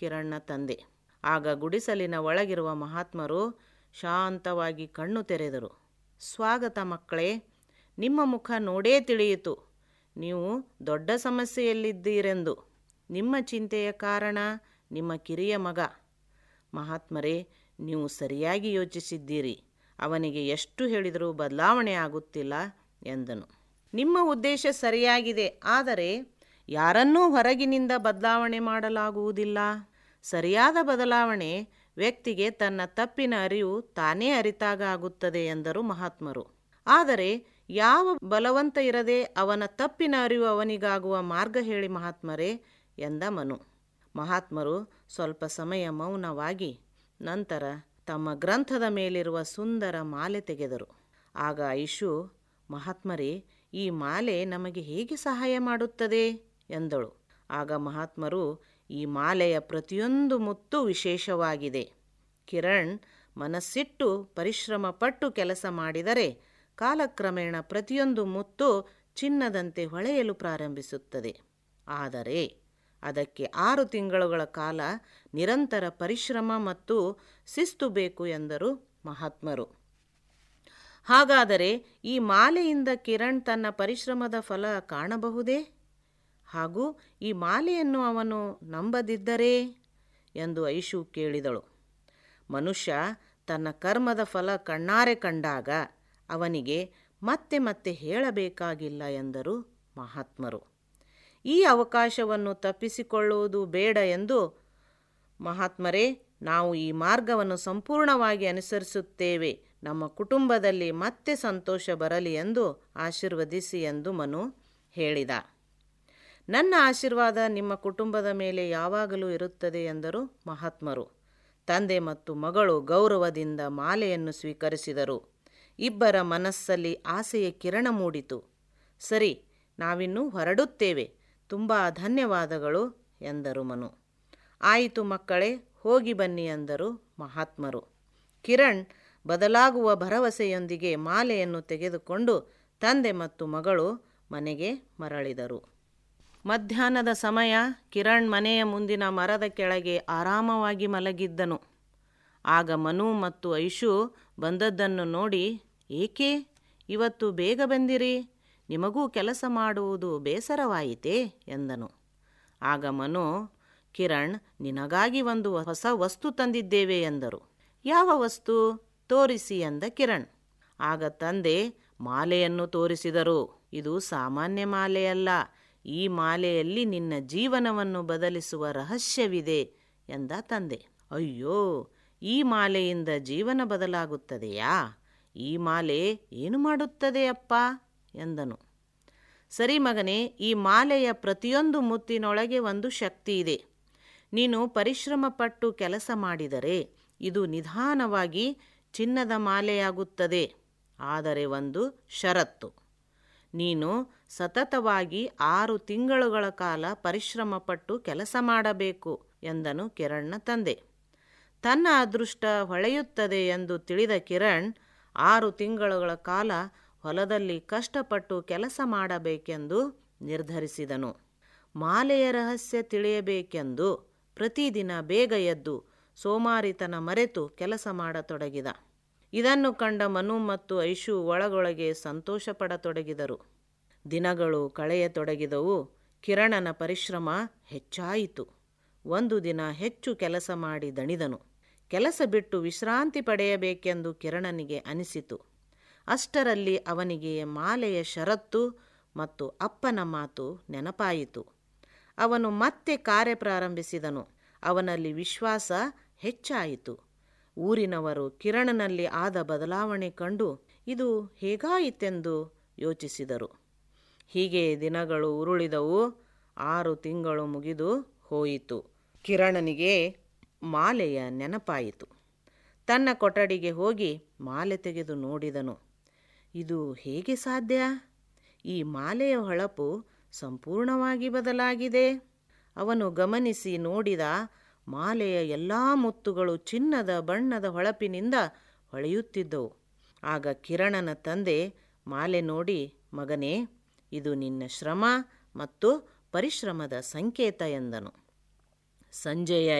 ಕಿರಣ್ನ ತಂದೆ ಆಗ ಗುಡಿಸಲಿನ ಒಳಗಿರುವ ಮಹಾತ್ಮರು ಶಾಂತವಾಗಿ ಕಣ್ಣು ತೆರೆದರು ಸ್ವಾಗತ ಮಕ್ಕಳೇ ನಿಮ್ಮ ಮುಖ ನೋಡೇ ತಿಳಿಯಿತು ನೀವು ದೊಡ್ಡ ಸಮಸ್ಯೆಯಲ್ಲಿದ್ದೀರೆಂದು ನಿಮ್ಮ ಚಿಂತೆಯ ಕಾರಣ ನಿಮ್ಮ ಕಿರಿಯ ಮಗ ಮಹಾತ್ಮರೇ ನೀವು ಸರಿಯಾಗಿ ಯೋಚಿಸಿದ್ದೀರಿ ಅವನಿಗೆ ಎಷ್ಟು ಹೇಳಿದರೂ ಬದಲಾವಣೆ ಆಗುತ್ತಿಲ್ಲ ಎಂದನು ನಿಮ್ಮ ಉದ್ದೇಶ ಸರಿಯಾಗಿದೆ ಆದರೆ ಯಾರನ್ನೂ ಹೊರಗಿನಿಂದ ಬದಲಾವಣೆ ಮಾಡಲಾಗುವುದಿಲ್ಲ ಸರಿಯಾದ ಬದಲಾವಣೆ ವ್ಯಕ್ತಿಗೆ ತನ್ನ ತಪ್ಪಿನ ಅರಿವು ತಾನೇ ಅರಿತಾಗ ಆಗುತ್ತದೆ ಎಂದರು ಮಹಾತ್ಮರು ಆದರೆ ಯಾವ ಬಲವಂತ ಇರದೆ ಅವನ ತಪ್ಪಿನ ಅರಿವು ಅವನಿಗಾಗುವ ಮಾರ್ಗ ಹೇಳಿ ಮಹಾತ್ಮರೇ ಎಂದ ಮನು ಮಹಾತ್ಮರು ಸ್ವಲ್ಪ ಸಮಯ ಮೌನವಾಗಿ ನಂತರ ತಮ್ಮ ಗ್ರಂಥದ ಮೇಲಿರುವ ಸುಂದರ ಮಾಲೆ ತೆಗೆದರು ಆಗ ಐಶು ಮಹಾತ್ಮರೇ ಈ ಮಾಲೆ ನಮಗೆ ಹೇಗೆ ಸಹಾಯ ಮಾಡುತ್ತದೆ ಎಂದಳು ಆಗ ಮಹಾತ್ಮರು ಈ ಮಾಲೆಯ ಪ್ರತಿಯೊಂದು ಮುತ್ತು ವಿಶೇಷವಾಗಿದೆ ಕಿರಣ್ ಮನಸ್ಸಿಟ್ಟು ಪರಿಶ್ರಮ ಪಟ್ಟು ಕೆಲಸ ಮಾಡಿದರೆ ಕಾಲಕ್ರಮೇಣ ಪ್ರತಿಯೊಂದು ಮುತ್ತು ಚಿನ್ನದಂತೆ ಹೊಳೆಯಲು ಪ್ರಾರಂಭಿಸುತ್ತದೆ ಆದರೆ ಅದಕ್ಕೆ ಆರು ತಿಂಗಳುಗಳ ಕಾಲ ನಿರಂತರ ಪರಿಶ್ರಮ ಮತ್ತು ಶಿಸ್ತು ಬೇಕು ಎಂದರು ಮಹಾತ್ಮರು ಹಾಗಾದರೆ ಈ ಮಾಲೆಯಿಂದ ಕಿರಣ್ ತನ್ನ ಪರಿಶ್ರಮದ ಫಲ ಕಾಣಬಹುದೇ ಹಾಗೂ ಈ ಮಾಲೆಯನ್ನು ಅವನು ನಂಬದಿದ್ದರೆ ಎಂದು ಐಶು ಕೇಳಿದಳು ಮನುಷ್ಯ ತನ್ನ ಕರ್ಮದ ಫಲ ಕಣ್ಣಾರೆ ಕಂಡಾಗ ಅವನಿಗೆ ಮತ್ತೆ ಮತ್ತೆ ಹೇಳಬೇಕಾಗಿಲ್ಲ ಎಂದರು ಮಹಾತ್ಮರು ಈ ಅವಕಾಶವನ್ನು ತಪ್ಪಿಸಿಕೊಳ್ಳುವುದು ಬೇಡ ಎಂದು ಮಹಾತ್ಮರೇ ನಾವು ಈ ಮಾರ್ಗವನ್ನು ಸಂಪೂರ್ಣವಾಗಿ ಅನುಸರಿಸುತ್ತೇವೆ ನಮ್ಮ ಕುಟುಂಬದಲ್ಲಿ ಮತ್ತೆ ಸಂತೋಷ ಬರಲಿ ಎಂದು ಆಶೀರ್ವದಿಸಿ ಎಂದು ಮನು ಹೇಳಿದ ನನ್ನ ಆಶೀರ್ವಾದ ನಿಮ್ಮ ಕುಟುಂಬದ ಮೇಲೆ ಯಾವಾಗಲೂ ಇರುತ್ತದೆ ಎಂದರು ಮಹಾತ್ಮರು ತಂದೆ ಮತ್ತು ಮಗಳು ಗೌರವದಿಂದ ಮಾಲೆಯನ್ನು ಸ್ವೀಕರಿಸಿದರು ಇಬ್ಬರ ಮನಸ್ಸಲ್ಲಿ ಆಸೆಯ ಕಿರಣ ಮೂಡಿತು ಸರಿ ನಾವಿನ್ನೂ ಹೊರಡುತ್ತೇವೆ ತುಂಬ ಧನ್ಯವಾದಗಳು ಎಂದರು ಮನು ಆಯಿತು ಮಕ್ಕಳೇ ಹೋಗಿ ಬನ್ನಿ ಎಂದರು ಮಹಾತ್ಮರು ಕಿರಣ್ ಬದಲಾಗುವ ಭರವಸೆಯೊಂದಿಗೆ ಮಾಲೆಯನ್ನು ತೆಗೆದುಕೊಂಡು ತಂದೆ ಮತ್ತು ಮಗಳು ಮನೆಗೆ ಮರಳಿದರು ಮಧ್ಯಾಹ್ನದ ಸಮಯ ಕಿರಣ್ ಮನೆಯ ಮುಂದಿನ ಮರದ ಕೆಳಗೆ ಆರಾಮವಾಗಿ ಮಲಗಿದ್ದನು ಆಗ ಮನು ಮತ್ತು ಐಶು ಬಂದದ್ದನ್ನು ನೋಡಿ ಏಕೆ ಇವತ್ತು ಬೇಗ ಬಂದಿರಿ ನಿಮಗೂ ಕೆಲಸ ಮಾಡುವುದು ಬೇಸರವಾಯಿತೇ ಎಂದನು ಆಗ ಮನು ಕಿರಣ್ ನಿನಗಾಗಿ ಒಂದು ಹೊಸ ವಸ್ತು ತಂದಿದ್ದೇವೆ ಎಂದರು ಯಾವ ವಸ್ತು ತೋರಿಸಿ ಎಂದ ಕಿರಣ್ ಆಗ ತಂದೆ ಮಾಲೆಯನ್ನು ತೋರಿಸಿದರು ಇದು ಸಾಮಾನ್ಯ ಮಾಲೆಯಲ್ಲ ಈ ಮಾಲೆಯಲ್ಲಿ ನಿನ್ನ ಜೀವನವನ್ನು ಬದಲಿಸುವ ರಹಸ್ಯವಿದೆ ಎಂದ ತಂದೆ ಅಯ್ಯೋ ಈ ಮಾಲೆಯಿಂದ ಜೀವನ ಬದಲಾಗುತ್ತದೆಯಾ ಈ ಮಾಲೆ ಏನು ಮಾಡುತ್ತದೆ ಅಪ್ಪ ಎಂದನು ಸರಿ ಮಗನೇ ಈ ಮಾಲೆಯ ಪ್ರತಿಯೊಂದು ಮುತ್ತಿನೊಳಗೆ ಒಂದು ಶಕ್ತಿ ಇದೆ ನೀನು ಪರಿಶ್ರಮ ಪಟ್ಟು ಕೆಲಸ ಮಾಡಿದರೆ ಇದು ನಿಧಾನವಾಗಿ ಚಿನ್ನದ ಮಾಲೆಯಾಗುತ್ತದೆ ಆದರೆ ಒಂದು ಷರತ್ತು ನೀನು ಸತತವಾಗಿ ಆರು ತಿಂಗಳುಗಳ ಕಾಲ ಪರಿಶ್ರಮ ಪಟ್ಟು ಕೆಲಸ ಮಾಡಬೇಕು ಎಂದನು ಕಿರಣ್ನ ತಂದೆ ತನ್ನ ಅದೃಷ್ಟ ಹೊಳೆಯುತ್ತದೆ ಎಂದು ತಿಳಿದ ಕಿರಣ್ ಆರು ತಿಂಗಳುಗಳ ಕಾಲ ಹೊಲದಲ್ಲಿ ಕಷ್ಟಪಟ್ಟು ಕೆಲಸ ಮಾಡಬೇಕೆಂದು ನಿರ್ಧರಿಸಿದನು ಮಾಲೆಯ ರಹಸ್ಯ ತಿಳಿಯಬೇಕೆಂದು ಪ್ರತಿದಿನ ಬೇಗ ಎದ್ದು ಸೋಮಾರಿತನ ಮರೆತು ಕೆಲಸ ಮಾಡತೊಡಗಿದ ಇದನ್ನು ಕಂಡ ಮನು ಮತ್ತು ಐಶು ಒಳಗೊಳಗೆ ಸಂತೋಷಪಡತೊಡಗಿದರು ದಿನಗಳು ಕಳೆಯತೊಡಗಿದವು ಕಿರಣನ ಪರಿಶ್ರಮ ಹೆಚ್ಚಾಯಿತು ಒಂದು ದಿನ ಹೆಚ್ಚು ಕೆಲಸ ಮಾಡಿ ದಣಿದನು ಕೆಲಸ ಬಿಟ್ಟು ವಿಶ್ರಾಂತಿ ಪಡೆಯಬೇಕೆಂದು ಕಿರಣನಿಗೆ ಅನಿಸಿತು ಅಷ್ಟರಲ್ಲಿ ಅವನಿಗೆ ಮಾಲೆಯ ಷರತ್ತು ಮತ್ತು ಅಪ್ಪನ ಮಾತು ನೆನಪಾಯಿತು ಅವನು ಮತ್ತೆ ಕಾರ್ಯ ಪ್ರಾರಂಭಿಸಿದನು ಅವನಲ್ಲಿ ವಿಶ್ವಾಸ ಹೆಚ್ಚಾಯಿತು ಊರಿನವರು ಕಿರಣನಲ್ಲಿ ಆದ ಬದಲಾವಣೆ ಕಂಡು ಇದು ಹೇಗಾಯಿತೆಂದು ಯೋಚಿಸಿದರು ಹೀಗೆ ದಿನಗಳು ಉರುಳಿದವು ಆರು ತಿಂಗಳು ಮುಗಿದು ಹೋಯಿತು ಕಿರಣನಿಗೆ ಮಾಲೆಯ ನೆನಪಾಯಿತು ತನ್ನ ಕೊಠಡಿಗೆ ಹೋಗಿ ಮಾಲೆ ತೆಗೆದು ನೋಡಿದನು ಇದು ಹೇಗೆ ಸಾಧ್ಯ ಈ ಮಾಲೆಯ ಹೊಳಪು ಸಂಪೂರ್ಣವಾಗಿ ಬದಲಾಗಿದೆ ಅವನು ಗಮನಿಸಿ ನೋಡಿದ ಮಾಲೆಯ ಎಲ್ಲ ಮುತ್ತುಗಳು ಚಿನ್ನದ ಬಣ್ಣದ ಹೊಳಪಿನಿಂದ ಹೊಳೆಯುತ್ತಿದ್ದವು ಆಗ ಕಿರಣನ ತಂದೆ ಮಾಲೆ ನೋಡಿ ಮಗನೇ ಇದು ನಿನ್ನ ಶ್ರಮ ಮತ್ತು ಪರಿಶ್ರಮದ ಸಂಕೇತ ಎಂದನು ಸಂಜೆಯ